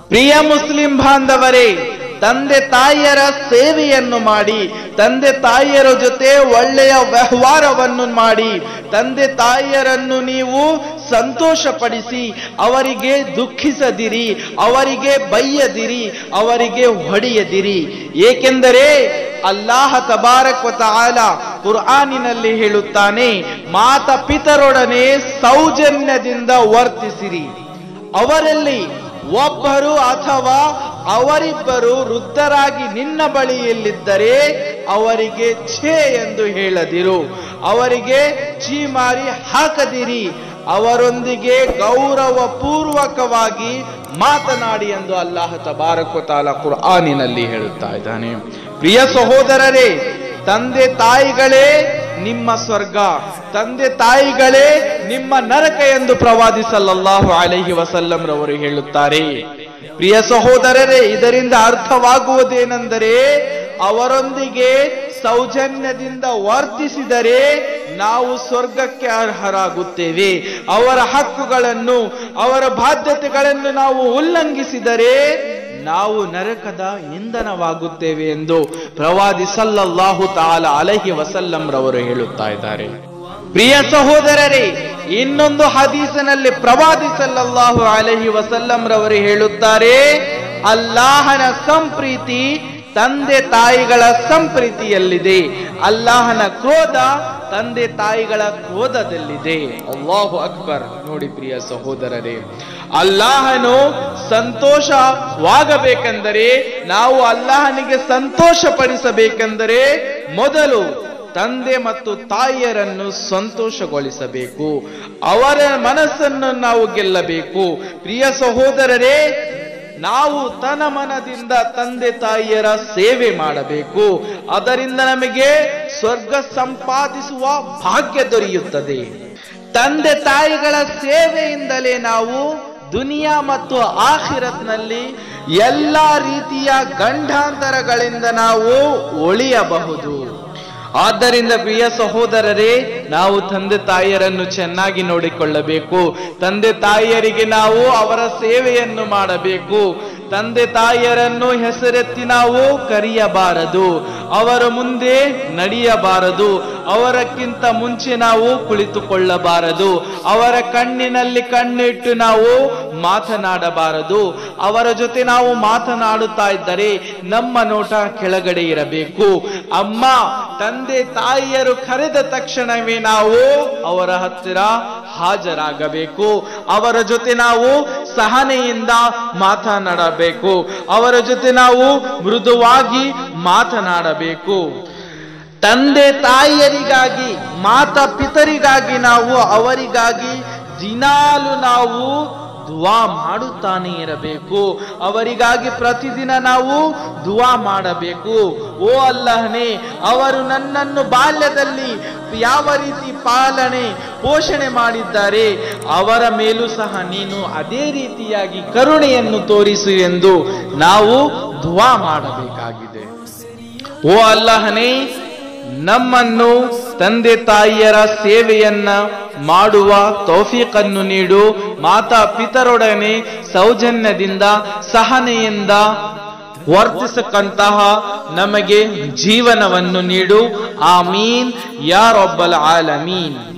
ಪ್ರಿಯ Muslim ಬಾಂಧವರೇ ತಂದೆ ತಾಯಿಯರ ಸೇವೆಯನ್ನು ಮಾಡಿ ತಂದೆ ತಾಯಿಯರ ಜೊತೆ ಒಳ್ಳೆಯ ವ್ಯವಹಾರವನ್ನು ಮಾಡಿ ತಂದೆ ತಾಯಿಯರನ್ನು ನೀವು ಸಂತೋಷಪಡಿಸಿ ಅವರಿಗೆ ದುಃಖಿಸದಿರಿ ಅವರಿಗೆ ಬೈಯದಿರಿ ಅವರಿಗೆ ಹೊಡೆಯದಿರಿ ಏಕೆಂದರೆ ಅಲ್ಲಾಹ ತಬಾರಕ್ ತಾಲ ಕುರ್ಆನಿನಲ್ಲಿ ಹೇಳುತ್ತಾನೆ ಮಾತ ಪಿತರೊಡನೆ ಸೌಜನ್ಯದಿಂದ ವರ್ತಿಸಿರಿ ಅವರಲ್ಲಿ ಒಬ್ಬರು ಅಥವಾ ಅವರಿಬ್ಬರು ವೃದ್ಧರಾಗಿ ನಿನ್ನ ಬಳಿಯಲ್ಲಿದ್ದರೆ ಅವರಿಗೆ ಛೇ ಎಂದು ಹೇಳದಿರು ಅವರಿಗೆ ಚೀಮಾರಿ ಹಾಕದಿರಿ ಅವರೊಂದಿಗೆ ಗೌರವ ಪೂರ್ವಕವಾಗಿ ಮಾತನಾಡಿ ಎಂದು ಅಲ್ಲಾಹ ತಬಾರಕ ತಾಲ ಕುರ್ಆನಿನಲ್ಲಿ ಹೇಳುತ್ತಾ ಇದ್ದಾನೆ ಪ್ರಿಯ ಸಹೋದರರೇ ತಂದೆ ತಾಯಿಗಳೇ ನಿಮ್ಮ ಸ್ವರ್ಗ ತಂದೆ ತಾಯಿಗಳೇ ನಿಮ್ಮ ನರಕ ಎಂದು ಪ್ರವಾದಿಸಲ್ಲಾಹು ಅಲೈಹಿ ವಸಲ್ಲಂ ರವರು ಹೇಳುತ್ತಾರೆ ಪ್ರಿಯ ಸಹೋದರರೇ ಇದರಿಂದ ಅರ್ಥವಾಗುವುದೇನೆಂದರೆ ಅವರೊಂದಿಗೆ ಸೌಜನ್ಯದಿಂದ ವರ್ತಿಸಿದರೆ ನಾವು ಸ್ವರ್ಗಕ್ಕೆ ಅರ್ಹರಾಗುತ್ತೇವೆ ಅವರ ಹಕ್ಕುಗಳನ್ನು ಅವರ ಬಾಧ್ಯತೆಗಳನ್ನು ನಾವು ಉಲ್ಲಂಘಿಸಿದರೆ ನಾವು ನರಕದ ಇಂಧನವಾಗುತ್ತೇವೆ ಎಂದು ಪ್ರವಾದಿ ಸಲ್ಲಲ್ಲಾಹು ತಾಲ ಅಲಹಿ ವಸಲ್ಲಂ ರವರು ಹೇಳುತ್ತಾ ಇದ್ದಾರೆ ಪ್ರಿಯ ಸಹೋದರರೇ ಇನ್ನೊಂದು ಹದೀಸಿನಲ್ಲಿ ಪ್ರವಾದಿ ಸಲ್ಲಲ್ಲಾಹು ಅಲಹಿ ವಸಲ್ಲಂ ರವರು ಹೇಳುತ್ತಾರೆ ಅಲ್ಲಾಹನ ಸಂಪ್ರೀತಿ ತಂದೆ ತಾಯಿಗಳ ಸಂಪ್ರೀತಿಯಲ್ಲಿದೆ ಅಲ್ಲಾಹನ ಕ್ರೋಧ ತಂದೆ ತಾಯಿಗಳ ಕ್ರೋಧದಲ್ಲಿದೆ ಅಲ್ಲಾಹು ಅಕ್ಬರ್ ನೋಡಿ ಪ್ರಿಯ ಸಹೋದರರೇ ಅಲ್ಲಾಹನು ಸಂತೋಷವಾಗಬೇಕೆಂದರೆ ನಾವು ಅಲ್ಲಾಹನಿಗೆ ಸಂತೋಷ ಪಡಿಸಬೇಕೆಂದರೆ ಮೊದಲು ತಂದೆ ಮತ್ತು ತಾಯಿಯರನ್ನು ಸಂತೋಷಗೊಳಿಸಬೇಕು ಅವರ ಮನಸ್ಸನ್ನು ನಾವು ಗೆಲ್ಲಬೇಕು ಪ್ರಿಯ ಸಹೋದರರೇ ನಾವು ತನ ಮನದಿಂದ ತಂದೆ ತಾಯಿಯರ ಸೇವೆ ಮಾಡಬೇಕು ಅದರಿಂದ ನಮಗೆ ಸ್ವರ್ಗ ಸಂಪಾದಿಸುವ ಭಾಗ್ಯ ದೊರೆಯುತ್ತದೆ ತಂದೆ ತಾಯಿಗಳ ಸೇವೆಯಿಂದಲೇ ನಾವು ದುನಿಯಾ ಮತ್ತು ಆಖಿರತ್ನಲ್ಲಿ ಎಲ್ಲಾ ರೀತಿಯ ಗಂಡಾಂತರಗಳಿಂದ ನಾವು ಒಳಿಯಬಹುದು ಆದ್ದರಿಂದ ಪ್ರಿಯ ಸಹೋದರರೇ ನಾವು ತಂದೆ ತಾಯಿಯರನ್ನು ಚೆನ್ನಾಗಿ ನೋಡಿಕೊಳ್ಳಬೇಕು ತಂದೆ ತಾಯಿಯರಿಗೆ ನಾವು ಅವರ ಸೇವೆಯನ್ನು ಮಾಡಬೇಕು ತಂದೆ ತಾಯಿಯರನ್ನು ಹೆಸರೆತ್ತಿ ನಾವು ಕರೆಯಬಾರದು ಅವರ ಮುಂದೆ ನಡೆಯಬಾರದು ಅವರಕ್ಕಿಂತ ಮುಂಚೆ ನಾವು ಕುಳಿತುಕೊಳ್ಳಬಾರದು ಅವರ ಕಣ್ಣಿನಲ್ಲಿ ಕಣ್ಣಿಟ್ಟು ನಾವು ಮಾತನಾಡಬಾರದು ಅವರ ಜೊತೆ ನಾವು ಮಾತನಾಡುತ್ತಾ ಇದ್ದರೆ ನಮ್ಮ ನೋಟ ಕೆಳಗಡೆ ಇರಬೇಕು ಅಮ್ಮ ತಂದೆ ತಾಯಿಯರು ಕರೆದ ತಕ್ಷಣವೇ ನಾವು ಅವರ ಹತ್ತಿರ ಹಾಜರಾಗಬೇಕು ಅವರ ಜೊತೆ ನಾವು ಸಹನೆಯಿಂದ ಮಾತನಾಡಬೇಕು ಅವರ ಜೊತೆ ನಾವು ಮೃದುವಾಗಿ ಮಾತನಾಡಬೇಕು ತಂದೆ ತಾಯಿಯರಿಗಾಗಿ ಮಾತಾ ಪಿತರಿಗಾಗಿ ನಾವು ಅವರಿಗಾಗಿ ದಿನಾಲು ನಾವು ದುವಾ ಮಾಡುತ್ತಾನೆ ಇರಬೇಕು ಅವರಿಗಾಗಿ ಪ್ರತಿದಿನ ನಾವು ದುವಾ ಮಾಡಬೇಕು ಓ ಅಲ್ಲಹನೇ ಅವರು ನನ್ನನ್ನು ಬಾಲ್ಯದಲ್ಲಿ ಯಾವ ರೀತಿ ಪಾಲನೆ ಪೋಷಣೆ ಮಾಡಿದ್ದಾರೆ ಅವರ ಮೇಲೂ ಸಹ ನೀನು ಅದೇ ರೀತಿಯಾಗಿ ಕರುಣೆಯನ್ನು ತೋರಿಸು ಎಂದು ನಾವು ದುವಾ ಮಾಡಬೇಕಾಗಿದೆ ಓ ಅಲ್ಲಹನೇ ನಮ್ಮನ್ನು ತಂದೆ ತಾಯಿಯರ ಸೇವೆಯನ್ನ ಮಾಡುವ ತೌಫೀಕನ್ನು ನೀಡು ಮಾತಾ ಪಿತರೊಡನೆ ಸೌಜನ್ಯದಿಂದ ಸಹನೆಯಿಂದ ವರ್ತಿಸಕ್ಕಂತಹ ನಮಗೆ ಜೀವನವನ್ನು ನೀಡು ಆಮೀನ್ ಯಾರೊಬ್ಬಲ ಆಲಮೀನ್